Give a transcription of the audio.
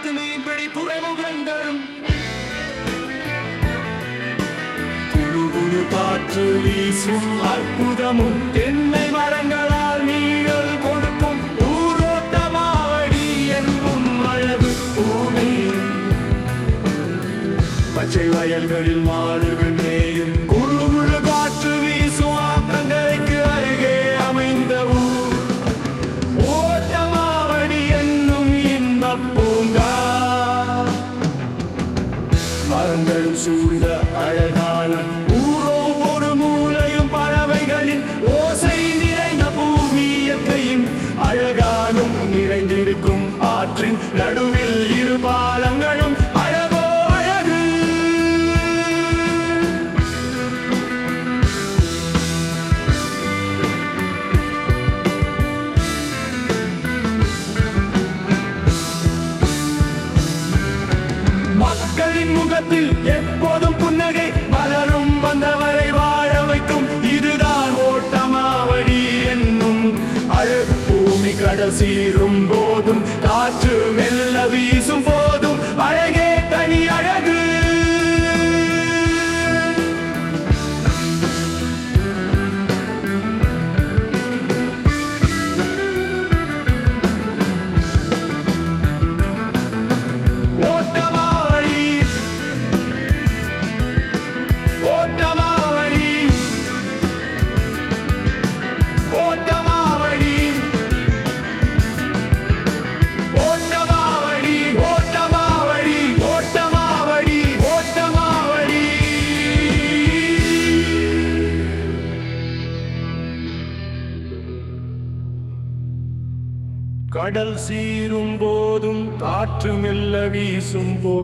காட்டு மீன்பிடி துறைமுகங்களும் குழு குழு காற்று வீசும் அற்புதமும் தென்னை மரங்களால் நீங்கள் கொடுக்கும் ஊரோட்டமாவடி என்பும் அழகு பூமி பச்சை வயல்களில் மாடுகள் மேயும் குழு குழு காற்று வீசும் ஆற்றங்கரைக்கு அருகே அமைந்த ஊர் ஓட்டமாவடி என்னும் இன்பப் பூங்கா மரங்களும் சூழ்ந்த அழகான ஊரோ ஒரு மூலையும் பறவைகளின் ஓசை நிறைந்த பூமி இயற்கையின் அழகானும் நிறைந்திருக்கும் ஆற்றின் நடுவில் இரு பாலங்களும் அழகோ அழகு மக்களின் முகத்தில் எப்போதும் புன்னகை மலரும் வந்தவரை வாழ வைக்கும் இதுதான் ஓட்டமாவடி என்னும் அழகு பூமி கடல் சீரும் போதும் காற்று மெல்ல வீசும் போதும் அழகே தனி அழகு ஓட்டமாவடி ஓட்டமாவடி ஓட்டமாவடி ஓட்டமாவடி ஓட்டமாவடி ஓட்டமாவடி ஓட்டமாவடி கடல் சீரும் போதும் காற்று மெல்ல வீசும் போ